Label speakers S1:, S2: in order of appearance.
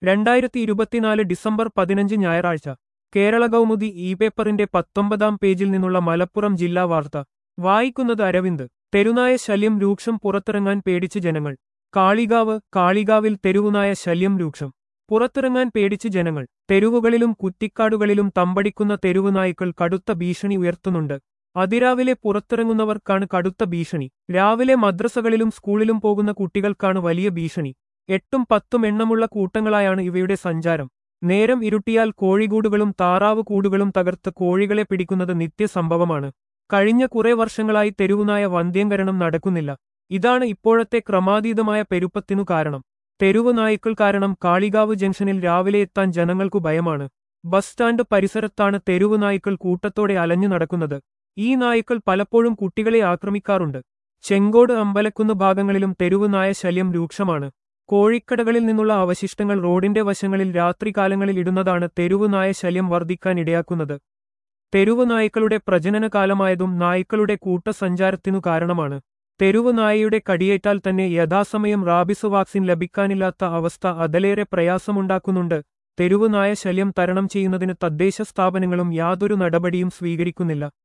S1: രണ്ടായിരത്തി ഇരുപത്തിനാല് ഡിസംബർ പതിനഞ്ച് ഞായറാഴ്ച കേരള കൗമുദി ഇ പേപ്പറിന്റെ പത്തൊമ്പതാം പേജിൽ നിന്നുള്ള മലപ്പുറം ജില്ലാ വാർത്ത വായിക്കുന്നത് അരവിന്ദ് തെരുനായ ശല്യം രൂക്ഷം പുറത്തിറങ്ങാൻ പേടിച്ച് ജനങ്ങൾ കാളികാവ് കാളികാവിൽ തെരുവുനായ ശല്യം രൂക്ഷം പുറത്തിറങ്ങാൻ പേടിച്ച് ജനങ്ങൾ തെരുവുകളിലും കുറ്റിക്കാടുകളിലും തമ്പടിക്കുന്ന തെരുവുനായ്ക്കൾ കടുത്ത ഭീഷണി ഉയർത്തുന്നുണ്ട് അതിരാവിലെ പുറത്തിറങ്ങുന്നവർക്കാണ് കടുത്ത ഭീഷണി രാവിലെ മദ്രസകളിലും സ്കൂളിലും പോകുന്ന കുട്ടികൾക്കാണ് വലിയ ഭീഷണി എട്ടും പത്തും എണ്ണമുള്ള കൂട്ടങ്ങളായാണ് ഇവയുടെ സഞ്ചാരം നേരം ഇരുട്ടിയാൽ കോഴികൂടുകളും താറാവ് കൂടുകളും തകർത്ത് കോഴികളെ പിടിക്കുന്നത് നിത്യസംഭവമാണ് കഴിഞ്ഞ കുറെ വർഷങ്ങളായി തെരുവുനായ വന്ധ്യംകരണം നടക്കുന്നില്ല ഇതാണ് ഇപ്പോഴത്തെ ക്രമാതീതമായ പെരുപ്പത്തിനു കാരണം തെരുവ് നായ്ക്കൾ കാരണം കാളികാവ് ജംഗ്ഷനിൽ രാവിലെ എത്താൻ ജനങ്ങൾക്കു ഭയമാണ് ബസ് സ്റ്റാൻഡ് പരിസരത്താണ് തെരുവ് നായ്ക്കൾ കൂട്ടത്തോടെ അലഞ്ഞു നടക്കുന്നത് ഈ നായ്ക്കൾ പലപ്പോഴും കുട്ടികളെ ആക്രമിക്കാറുണ്ട് ചെങ്കോട് അമ്പലക്കുന്ന് ഭാഗങ്ങളിലും തെരുവ് നായ ശല്യം രൂക്ഷമാണ് കോഴിക്കടകളിൽ നിന്നുള്ള അവശിഷ്ടങ്ങൾ റോഡിന്റെ വശങ്ങളിൽ രാത്രികാലങ്ങളിൽ ഇടുന്നതാണ് തെരുവ് നായ ശല്യം വർദ്ധിക്കാൻ ഇടയാക്കുന്നത് തെരുവ് നായ്ക്കളുടെ പ്രജനനകാലമായതും നായ്ക്കളുടെ കൂട്ടസഞ്ചാരത്തിനു കാരണമാണ് തെരുവ് നായയുടെ കടിയേറ്റാൽ തന്നെ യഥാസമയം റാബിസ് വാക്സിൻ ലഭിക്കാനില്ലാത്ത അവസ്ഥ അതിലേറെ പ്രയാസമുണ്ടാക്കുന്നുണ്ട് തെരുവ് നായ ശല്യം തരണം ചെയ്യുന്നതിന് തദ്ദേശ സ്ഥാപനങ്ങളും യാതൊരു നടപടിയും സ്വീകരിക്കുന്നില്ല